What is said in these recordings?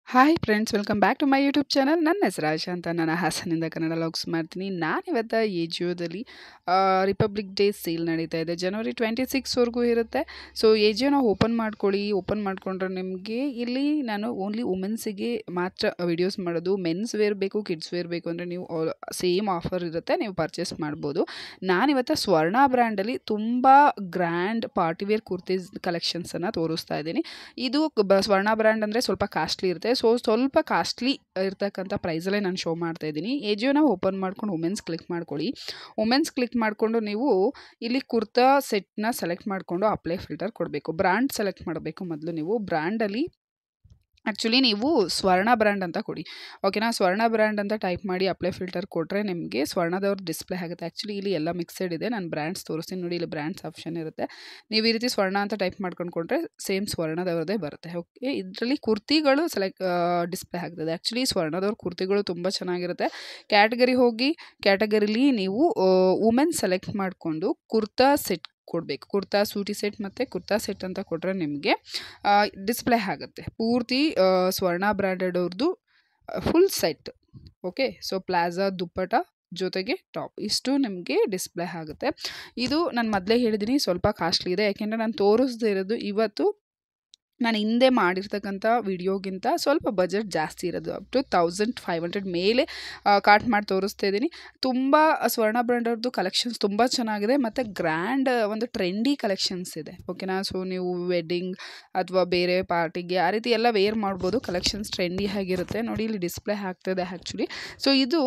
hi friends welcome back to my YouTube channel ನನ್ನ ಹೆಸರು ಆಶಾ ಅಂತ ನಾನು ಹಾಸನಿಂದ ಕನ್ನಡ ಲಾಗ್ಸ್ ಮಾಡ್ತೀನಿ ನಾನಿವತ್ತು ಎ ಜಿಯೋದಲ್ಲಿ ರಿಪಬ್ಲಿಕ್ ಡೇ ಸೇಲ್ ನಡೀತಾ ಇದೆ ಜನವರಿ ಟ್ವೆಂಟಿ ಸಿಕ್ಸ್ವರೆಗೂ ಇರುತ್ತೆ ಸೊ ಎ ಜಿಯೋನ ಓಪನ್ ಮಾಡ್ಕೊಳ್ಳಿ ಓಪನ್ ಮಾಡಿಕೊಂಡ್ರೆ ನಿಮಗೆ ಇಲ್ಲಿ ನಾನು ಓನ್ಲಿ ವುಮೆನ್ಸಿಗೆ ಮಾತ್ರ ವಿಡಿಯೋಸ್ ಮಾಡೋದು ಮೆನ್ಸ್ ವೇರ್ ಬೇಕು ಕಿಡ್ಸ್ ವೇರ್ ಬೇಕು ಅಂದರೆ ನೀವು ಸೇಮ್ ಆಫರ್ ಇರುತ್ತೆ ನೀವು ಪರ್ಚೇಸ್ ಮಾಡ್ಬೋದು ನಾನಿವತ್ತು ಸ್ವರ್ಣ ಬ್ರ್ಯಾಂಡಲ್ಲಿ ತುಂಬ ಗ್ರ್ಯಾಂಡ್ ಪಾರ್ಟಿವೇರ್ ಕುರ್ತೀಸ್ ಕಲೆಕ್ಷನ್ಸನ್ನು ತೋರಿಸ್ತಾ ಇದ್ದೀನಿ ಇದು ಬ ಸ್ವರ್ಣ ಬ್ರ್ಯಾಂಡ್ ಅಂದರೆ ಸ್ವಲ್ಪ ಕಾಸ್ಟ್ಲಿ ಇರುತ್ತೆ ಸೊ ಸ್ವಲ್ಪ ಕಾಸ್ಟ್ಲಿ ಇರ್ತಕ್ಕಂಥ ಪ್ರೈಸಲ್ಲೇ ನಾನು ಶೋ ಮಾಡ್ತಾ ಇದ್ದೀನಿ ಎಜಿಯೋನ ಓಪನ್ ಮಾಡ್ಕೊಂಡು ವುಮೆನ್ಸ್ ಕ್ಲಿಕ್ ಮಾಡ್ಕೊಳ್ಳಿ ವುಮೆನ್ಸ್ ಕ್ಲಿಕ್ ಮಾಡಿಕೊಂಡು ನೀವು ಇಲ್ಲಿ ಕುರ್ತಾ ಸೆಟ್ನ ಸೆಲೆಕ್ಟ್ ಮಾಡಿಕೊಂಡು ಅಪ್ಲೈ ಫಿಲ್ಟರ್ ಕೊಡಬೇಕು ಬ್ರ್ಯಾಂಡ್ ಸೆಲೆಕ್ಟ್ ಮಾಡಬೇಕು ಮೊದಲು ನೀವು ಬ್ರ್ಯಾಂಡಲ್ಲಿ ಆ್ಯಕ್ಚುಲಿ ನೀವು ಸ್ವರ್ಣ ಬ್ರ್ಯಾಂಡ್ ಅಂತ ಕೊಡಿ ಓಕೆನಾ ಸ್ವರ್ಣ ಬ್ರ್ಯಾಂಡ್ ಅಂತ ಟೈಪ್ ಮಾಡಿ ಅಪ್ಲೈ ಫಿಲ್ಟರ್ ಕೊಟ್ಟರೆ ನಿಮಗೆ ಸ್ವರ್ಣದವ್ರ ಡಿಸ್ಪ್ಲೇ ಆಗುತ್ತೆ ಆ್ಯಕ್ಚುಲಿ ಇಲ್ಲಿ ಎಲ್ಲ ಮಿಕ್ಸೆಡ್ ಇದೆ ನಾನು ಬ್ರ್ಯಾಂಡ್ಸ್ ತೋರಿಸ್ತೀನಿ ನೋಡಿ ಇಲ್ಲಿ ಬ್ರ್ಯಾಂಡ್ಸ್ ಆಪ್ಷನ್ ಇರುತ್ತೆ ನೀವು ಈ ರೀತಿ ಸ್ವರ್ಣ ಅಂತ ಟೈಪ್ ಮಾಡ್ಕೊಂಡು ಕೊಟ್ಟರೆ ಸೇಮ್ ಸ್ವರ್ಣದವ್ರದ್ದೇ ಬರುತ್ತೆ ಓಕೆ ಇದರಲ್ಲಿ ಕುರ್ತಿಗಳು ಸೆಲೆಕ್ಟ್ ಡಿಸ್ಪ್ಲೇ ಆಗ್ತದೆ ಆ್ಯಕ್ಚುಲಿ ಸ್ವರ್ಣದವ್ರ ಕುರ್ತಿಗಳು ತುಂಬ ಚೆನ್ನಾಗಿರುತ್ತೆ ಕ್ಯಾಟಗರಿ ಹೋಗಿ ಕ್ಯಾಟಗರಿಲಿ ನೀವು ವುಮೆನ್ ಸೆಲೆಕ್ಟ್ ಮಾಡಿಕೊಂಡು ಕುರ್ತಾ ಸೆಟ್ ಕೊಡಬೇಕು ಕುರ್ತಾ ಸೂಟಿ ಸೆಟ್ ಮತ್ತು ಕುರ್ತಾ ಸೆಟ್ ಅಂತ ಕೊಟ್ಟರೆ ನಿಮಗೆ ಡಿಸ್ಪ್ಲೇ ಆಗುತ್ತೆ ಪೂರ್ತಿ ಸ್ವರ್ಣ ಬ್ರ್ಯಾಂಡೆಡ್ ಅವ್ರದ್ದು full set okay so palazzo dupatta ಜೊತೆಗೆ ಟಾಪ್ ಇಷ್ಟು ನಿಮಗೆ ಡಿಸ್ಪ್ಲೇ ಆಗುತ್ತೆ ಇದು ನಾನು ಮೊದಲೇ ಹೇಳಿದ್ದೀನಿ ಸ್ವಲ್ಪ ಕಾಸ್ಟ್ಲಿ ಇದೆ ಯಾಕೆಂದರೆ ನಾನು ತೋರಿಸ್ದೇ ಇರೋದು ಇವತ್ತು ನಾನು ಹಿಂದೆ ಮಾಡಿರ್ತಕ್ಕಂಥ ವಿಡಿಯೋಗಿಂತ ಸ್ವಲ್ಪ ಬಜೆಟ್ ಜಾಸ್ತಿ ಇರೋದು up to thousand five hundred ಮೇಲೆ ಕಾಟ್ ಮಾಡಿ ತೋರಿಸ್ತಾ ಇದ್ದೀನಿ ತುಂಬ ಸ್ವರ್ಣ ಬ್ರ್ಯಾಂಡವ್ರದ್ದು ಕಲೆಕ್ಷನ್ಸ್ ತುಂಬ ಚೆನ್ನಾಗಿದೆ ಮತ್ತು ಗ್ರ್ಯಾಂಡ್ ಒಂದು ಟ್ರೆಂಡಿ ಕಲೆಕ್ಷನ್ಸ್ ಇದೆ ಓಕೆನಾ ಸೊ ನೀವು ವೆಡ್ಡಿಂಗ್ ಅಥವಾ ಬೇರೆ ಪಾರ್ಟಿಗೆ ಆ ರೀತಿ ಎಲ್ಲ ವೇರ್ ಮಾಡ್ಬೋದು ಕಲೆಕ್ಷನ್ಸ್ ಟ್ರೆಂಡಿ ಆಗಿರುತ್ತೆ ನೋಡಿ ಇಲ್ಲಿ ಡಿಸ್ಪ್ಲೇ ಆಗ್ತದೆ ಆ್ಯಕ್ಚುಲಿ ಸೊ ಇದು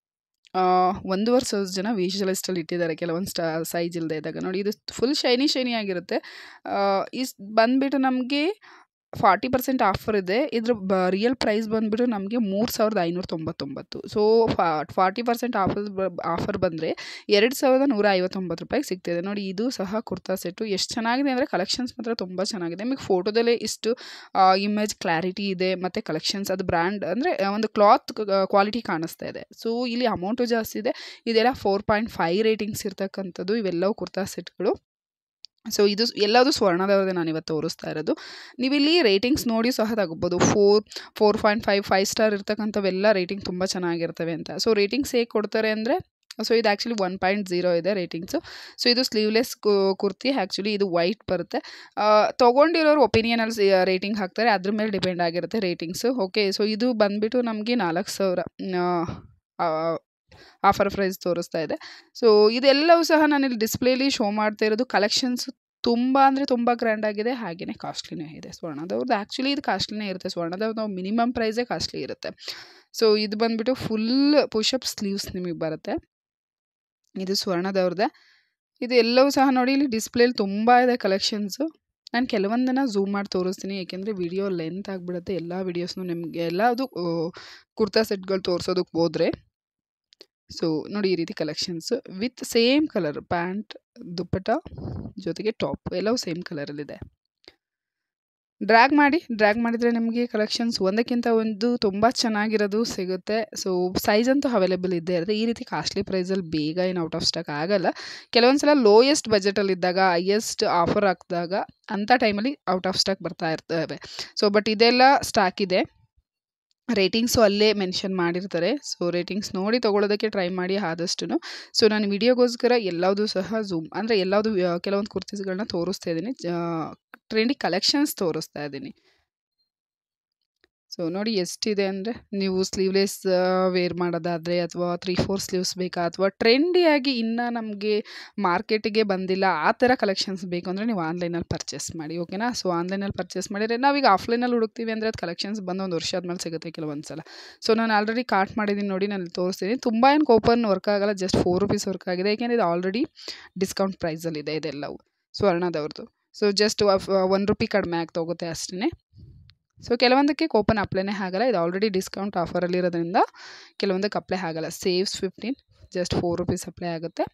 ಒಂದೂವರೆ ಸಾವಿರ ಜನ ವಿಜುವಲಿಸ್ಟಲ್ಲಿ ಇಟ್ಟಿದ್ದಾರೆ ಕೆಲವೊಂದು ಸ್ಟಾ ಸೈಜ್ ಇಲ್ಲದೆ ಇದ್ದಾಗ ನೋಡಿ ಇದು ಫುಲ್ ಶೈನಿ ಶೈನಿ ಆಗಿರುತ್ತೆ ಇಸ್ ಬಂದುಬಿಟ್ಟು ನಮಗೆ ಫಾರ್ಟಿ ಪರ್ಸೆಂಟ್ ಆಫರ್ ಇದೆ ಇದ್ರ ಬ ರಿಯಲ್ ಪ್ರೈಸ್ ಬಂದುಬಿಟ್ಟು ನಮಗೆ ಮೂರು ಸಾವಿರದ ಐನೂರ ತೊಂಬತ್ತೊಂಬತ್ತು so forty percent offer offer ಬಂದರೆ ಎರಡು ಸಾವಿರದ ನೂರ ಐವತ್ತೊಂಬತ್ತು ರೂಪಾಯಿಗೆ ಸಿಗ್ತಿದೆ ನೋಡಿ ಇದು ಸಹ ಕುರ್ತಾ ಸೆಟ್ಟು ಎಷ್ಟು ಚೆನ್ನಾಗಿದೆ ಅಂದರೆ ಕಲೆಕ್ಷನ್ಸ್ ಮಾತ್ರ ತುಂಬ ಚೆನ್ನಾಗಿದೆ ನಿಮಗೆ ಫೋಟೋದಲ್ಲೇ ಇಷ್ಟು ಇಮೇಜ್ ಕ್ಲಾರಿಟಿ ಇದೆ ಮತ್ತು ಕಲೆಕ್ಷನ್ಸ್ ಅದು ಬ್ರ್ಯಾಂಡ್ ಅಂದರೆ ಒಂದು ಕ್ಲಾತ್ ಕ್ವಾಲಿಟಿ ಕಾಣಿಸ್ತಾ ಇದೆ ಸೊ ಇಲ್ಲಿ ಅಮೌಂಟು ಜಾಸ್ತಿ ಇದೆ ಇದೆಲ್ಲ ಫೋರ್ ಪಾಯಿಂಟ್ ಫೈವ್ ರೇಟಿಂಗ್ಸ್ ಇರ್ತಕ್ಕಂಥದ್ದು ಇವೆಲ್ಲವೂ ಕುರ್ತಾ ಸೆಟ್ಗಳು ಸೊ ಇದು ಎಲ್ಲದು ಸ್ವರ್ಣದವ್ರದ್ದೇ ನಾನು ಇವತ್ತು ತೋರಿಸ್ತಾ ಇರೋದು ನೀವಿಲ್ಲಿ ರೇಟಿಂಗ್ಸ್ ನೋಡಿ ಸಹ ತಗೋಬೋದು four four point five five star ಇರ್ತಕ್ಕಂಥವೆಲ್ಲ ರೇಟಿಂಗ್ ತುಂಬ ಚೆನ್ನಾಗಿರ್ತವೆ ಅಂತ ಸೊ ರೇಟಿಂಗ್ಸ್ ಹೇಗೆ ಕೊಡ್ತಾರೆ ಅಂದರೆ ಸೊ ಇದು ಆ್ಯಕ್ಚುಲಿ ಒನ್ ಪಾಯಿಂಟ್ ಝೀರೋ ಇದೆ ರೇಟಿಂಗ್ಸು ಸೊ ಇದು ಸ್ಲೀವ್ಲೆಸ್ ಕುರ್ತಿ ಆ್ಯಕ್ಚುಲಿ ಇದು ವೈಟ್ ಬರುತ್ತೆ ತೊಗೊಂಡಿರೋರು ಒಪಿನಿಯನಲ್ಲಿ ರೇಟಿಂಗ್ ಹಾಕ್ತಾರೆ ಅದ್ರ ಮೇಲೆ ಡಿಪೆಂಡ್ ಆಗಿರುತ್ತೆ ರೇಟಿಂಗ್ಸು ಓಕೆ ಸೊ ಇದು ಬಂದುಬಿಟ್ಟು ನಮಗೆ ನಾಲ್ಕು ಸಾವಿರ ಆಫರ್ ಪ್ರೈಸ್ ತೋರಿಸ್ತಾ ಇದೆ ಸೊ ಇದೆಲ್ಲವೂ ಸಹ ನಾನಿಲ್ಲಿ ಡಿಸ್ಪ್ಲೇಲಿ ಶೋ ಮಾಡ್ತಾ ಇರೋದು ಕಲೆಕ್ಷನ್ಸ್ ತುಂಬ ಅಂದರೆ ತುಂಬ ಗ್ರ್ಯಾಂಡ್ ಆಗಿದೆ ಹಾಗೆಯೇ ಕಾಸ್ಟ್ಲಿನೇ ಇದೆ ಸ್ವರ್ಣದವ್ರದ್ದು ಆ್ಯಕ್ಚುಲಿ ಇದು ಕಾಸ್ಟ್ಲಿನೇ ಇರುತ್ತೆ ಸ್ವರ್ಣದವ್ರದ್ದು ನಾವು ಮಿನಿಮಮ್ ಪ್ರೈಸೇ ಕಾಸ್ಟ್ಲಿ ಇರುತ್ತೆ ಸೊ ಇದು ಬಂದುಬಿಟ್ಟು ಫುಲ್ ಪುಷಪ್ ಸ್ಲೀವ್ಸ್ ನಿಮಗೆ ಬರುತ್ತೆ ಇದು ಸ್ವರ್ಣದವ್ರದ್ದೇ ಇದು ಎಲ್ಲವೂ ಸಹ ನೋಡಿ ಇಲ್ಲಿ ಡಿಸ್ಪ್ಲೇಲಿ ತುಂಬ ಇದೆ ಕಲೆಕ್ಷನ್ಸು ನಾನು ಕೆಲವೊಂದನ್ನು ಝೂಮ್ ಮಾಡಿ ತೋರಿಸ್ತೀನಿ ಏಕೆಂದರೆ ವಿಡಿಯೋ ಲೆಂತ್ ಆಗಿಬಿಡುತ್ತೆ ಎಲ್ಲ ವೀಡಿಯೋಸ್ನು ನಿಮಗೆ ಎಲ್ಲದು ಕುರ್ತಾ ಸೆಟ್ಗಳು ತೋರಿಸೋದಕ್ಕೆ ಹೋದರೆ ಸೊ ನೋಡಿ ಈ ರೀತಿ collections with same colour pant dupatta ಜೊತೆಗೆ ಟಾಪ್ ಎಲ್ಲವೂ ಸೇಮ್ ಕಲರಲ್ಲಿದೆ ಡ್ರ್ಯಾಗ್ ಮಾಡಿ ಡ್ರ್ಯಾಗ್ ಮಾಡಿದರೆ ನಿಮಗೆ ಕಲೆಕ್ಷನ್ಸ್ ಒಂದಕ್ಕಿಂತ ಒಂದು ತುಂಬ ಚೆನ್ನಾಗಿರೋದು ಸಿಗುತ್ತೆ ಸೊ ಸೈಜ್ ಅಂತೂ ಅವೈಲೇಬಲ್ ಇದ್ದೇ ಇರುತ್ತೆ ಈ ರೀತಿ ಕಾಸ್ಟ್ಲಿ ಪ್ರೈಸಲ್ಲಿ ಬೇಗ ಏನು ಔಟ್ ಆಫ್ ಸ್ಟಾಕ್ ಆಗೋಲ್ಲ ಕೆಲವೊಂದು ಸಲ ಲೋಯೆಸ್ಟ್ ಬಜೆಟಲ್ಲಿದ್ದಾಗ ಹೈಯೆಸ್ಟ್ ಆಫರ್ ಹಾಕಿದಾಗ ಅಂಥ ಟೈಮಲ್ಲಿ ಔಟ್ ಆಫ್ ಸ್ಟಾಕ್ ಬರ್ತಾ ಇರ್ತವೆ ಸೊ ಬಟ್ ಇದೆಲ್ಲ ಸ್ಟಾಕ್ ಇದೆ ರೇಟಿಂಗ್ಸು ಅಲ್ಲೇ ಮೆನ್ಷನ್ ಮಾಡಿರ್ತಾರೆ ಸೊ ರೇಟಿಂಗ್ಸ್ ನೋಡಿ ತೊಗೊಳೋದಕ್ಕೆ ಟ್ರೈ ಮಾಡಿ ಆದಷ್ಟು ಸೊ ನಾನು ವಿಡಿಯೋಗೋಸ್ಕರ ಎಲ್ಲದೂ ಸಹ ಝೂಮ್ ಅಂದರೆ ಎಲ್ಲದು ಕೆಲವೊಂದು ಕುರ್ತೀಸ್ಗಳನ್ನ ತೋರಿಸ್ತಾ ಇದ್ದೀನಿ ಟ್ರೆಂಡಿ ಕಲೆಕ್ಷನ್ಸ್ ತೋರಿಸ್ತಾ ಇದ್ದೀನಿ ಸೊ ನೋಡಿ ಎಷ್ಟಿದೆ ಅಂದರೆ ನೀವು ಸ್ಲೀವ್ಲೆಸ್ ವೇರ್ ಮಾಡೋದಾದರೆ ಅಥವಾ ತ್ರೀ ಫೋರ್ ಸ್ಲೀವ್ಸ್ ಬೇಕಾ ಅಥವಾ ಟ್ರೆಂಡಿಯಾಗಿ ಇನ್ನೂ ನಮಗೆ ಮಾರ್ಕೆಟಿಗೆ ಬಂದಿಲ್ಲ ಆ ಥರ ಕಲೆಕ್ಷನ್ಸ್ ಬೇಕು ಅಂದರೆ ನೀವು ಆನ್ಲೈನಲ್ಲಿ ಪರ್ಚೇಸ್ ಮಾಡಿ ಓಕೆನಾ ಸೊ ಆನ್ಲೈನಲ್ಲಿ ಪರ್ಚೇಸ್ ಮಾಡಿದರೆ ನಾವೀಗ ಆಫ್ಲೈನಲ್ಲಿ ಹುಡುಕ್ತೀವಿ ಅಂದರೆ ಅದು ಕಲೆಕ್ಷನ್ಸ್ ಬಂದು ಒಂದು ವರ್ಷ ಆದಮೇಲೆ ಸಿಗುತ್ತೆ ಕೆಲವೊಂದು ಸಲ ಸೊ ನಾನು ಆಲ್ರೆಡಿ ಕಾರ್ಟ್ ಮಾಡಿದ್ದೀನಿ ನೋಡಿ ನಾನು ತೋರಿಸ್ತೀನಿ ತುಂಬ ಏನು ಕೂಪನ್ ವರ್ಕ್ ಆಗೋಲ್ಲ ಜಸ್ಟ್ ಫೋರ್ ರುಪೀಸ್ ವರ್ಕ್ ಆಗಿದೆ ಯಾಕೆಂದರೆ ಇದು ಆಲ್ರೆಡಿ ಡಿಸ್ಕೌಂಟ್ ಪ್ರೈಸಲ್ಲಿದೆ ಇದೆಲ್ಲವು ಸ್ವರ್ಣದವ್ರದ್ದು ಸೊ ಜಸ್ಟ್ ಒನ್ ರುಪಿ ಕಡಿಮೆ ಆಗ್ತಾ ಹೋಗುತ್ತೆ ಅಷ್ಟೇ ಸೊ ಕೆಲವೊಂದಕ್ಕೆ ಕೂಪನ್ ಅಪ್ಲೈನೇ ಆಗಲ್ಲ ಇದು ಆಲ್ರೆಡಿ ಡಿಸ್ಕೌಂಟ್ ಆಫರಲ್ಲಿರೋದ್ರಿಂದ ಕೆಲವೊಂದಕ್ಕೆ ಅಪ್ಲೈ ಆಗಲ್ಲ saves fifteen just four rupees apply ಆಗುತ್ತೆ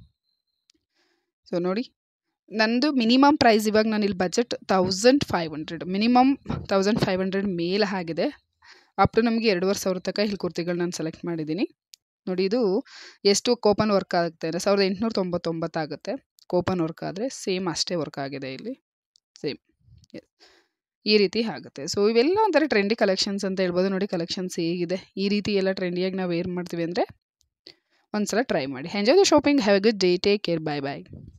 ಸೊ ನೋಡಿ ನಂದು ಮಿನಿಮಮ್ ಪ್ರೈಸ್ ಇವಾಗ ನಾನು ಇಲ್ಲಿ budget thousand five hundred minimum thousand five hundred ಮೇಲೆ ಆಗಿದೆ ಅಪ್ ಟು ನಮಗೆ ಎರಡುವರೆ ಸಾವಿರ ತನಕ ಇಲ್ಲಿ ಕುರ್ತಿಗಳು ನಾನು ಸೆಲೆಕ್ಟ್ ಮಾಡಿದ್ದೀನಿ ನೋಡಿ ಇದು ಎಷ್ಟು ಕೂಪನ್ ವರ್ಕ್ ಆಗುತ್ತೆ ಅಂದರೆ ಸಾವಿರದ ಎಂಟುನೂರ ತೊಂಬತ್ತೊಂಬತ್ತು ಆಗುತ್ತೆ ಕೂಪನ್ ವರ್ಕ್ ಆದರೆ ಸೇಮ್ ಅಷ್ಟೇ ವರ್ಕ್ ಆಗಿದೆ ಇಲ್ಲಿ ಸೇಮ್ ಈ ರೀತಿ ಆಗುತ್ತೆ ಸೊ ಇವೆಲ್ಲ ಒಂಥರ ಟ್ರೆಂಡಿ ಕಲೆಕ್ಷನ್ಸ್ ಅಂತ ಹೇಳ್ಬೋದು ನೋಡಿ ಕಲೆಕ್ಷನ್ಸ್ ಹೇಗಿದೆ ಈ ರೀತಿ ಎಲ್ಲ ಟ್ರೆಂಡಿಯಾಗಿ ನಾವು ವೇರ್ ಮಾಡ್ತೀವಿ ಅಂದರೆ ಒಂದ್ಸಲ ಟ್ರೈ ಮಾಡಿ enjoy the shopping have a good day take care bye bye